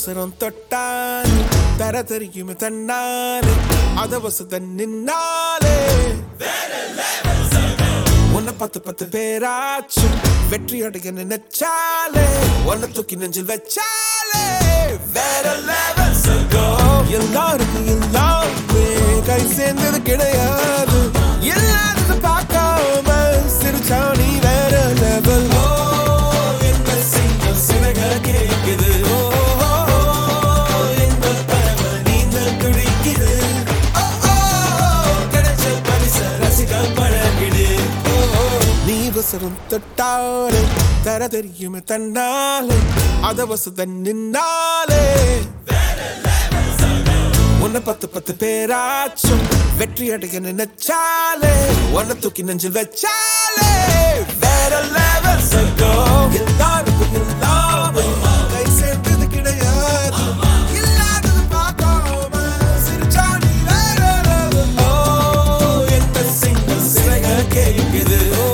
உசரம் தொட்டால் தர தெரியுமே தன்னாலே அத வசத நின்னாலே உன்னை பத்து பத்து பேராச்சும் வெற்றி அடைய நினைச்சாலே உன்னை தூக்கி நெஞ்சில் வச்சாலே வேற லெவல் சொர்க்கம் எல்லாருக்கும் எல்லாமே கை சேர்ந்தது கிடையாது எல்லாரும் பார்க்காம சிரிச்சா நீ வேற லெவல் என்ன செய்யும் சிறக கேக்குது ஓ, எங்கள் பறவை நீந்தல் துடிக்குது ஓ, ஓ, கிடைச்ச பரிசு ரசிக பழகிடு ஓ, ஓ, நீ வசரம் தொட்டாலே தர தெரியுமே தன்னாலே அத வசத நின்னாலே உன்னை பத்து பத்து பேராச்சும் வெற்றி அடைய நினைச்சாலே உன்னை தூக்கி நெஞ்சில் வச்சாலே வேற லெவல் சொர்க்கம் எல்லாருக்கும் எல்லாமே கை சேர்ந்தது கிடையாது இல்லாதது பார்க்காம சிரிச்சா நீ வேற level. ஓ, எந்த சிங்கம் சிறக கேட்குது ஓ,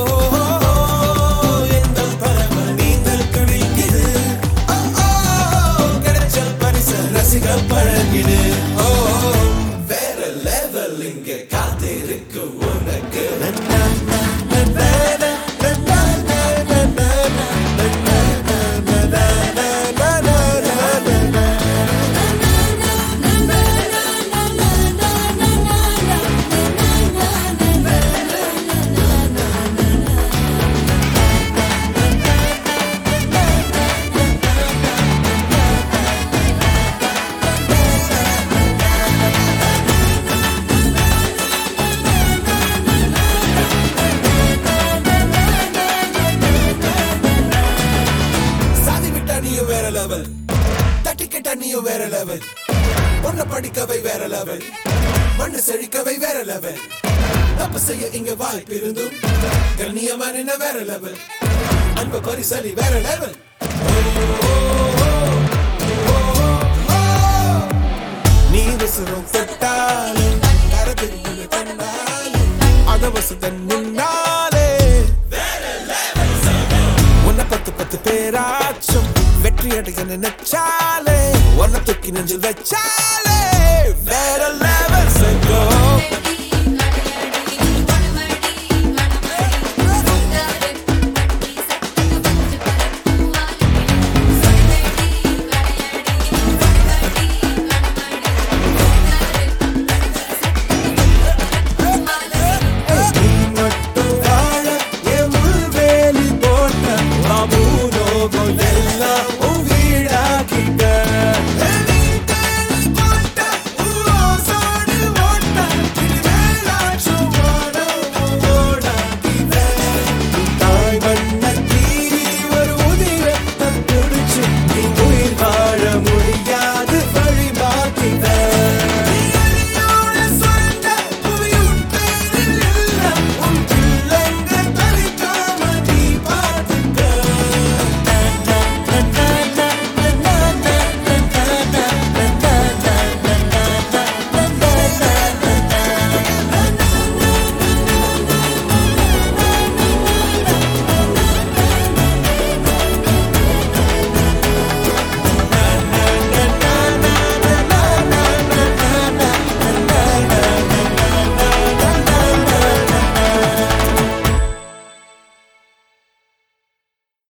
எந்த பறவை நீந்தல் குடிக்குது ஓ, ஓ, கிடைச்ச பரிசு ரசிக பழகிடு ஓ வேற லெவல் இங்க காத்திருக்கு உனக்கு சாதி விட்டா நீயும் வேற லெவல் தட்டிக்கிட்டா நீயும் வேற லெவல் பொண்ண படிக்கவை வேற லெவல் மண்ணு செழிக்கவை வேற லெவல் தப்பு செய்ய இங்க வாய்ப்பு இருந்தும் கண்ணியமா நின்ன வேற லெவல் அன்பு பரிசலி வேற லெவல் நீ விசுறும் தொட்டாலே கரதிருந்த தன்னாலே அத வசத நின்னாலே உன்னை பத்து பத்து பேராச்சும் வெற்றி அடைய நினைச்சாலே உன்னை தூக்கி நெஞ்சில் வச்சாலே வேற லெவல் சொர்க்கம்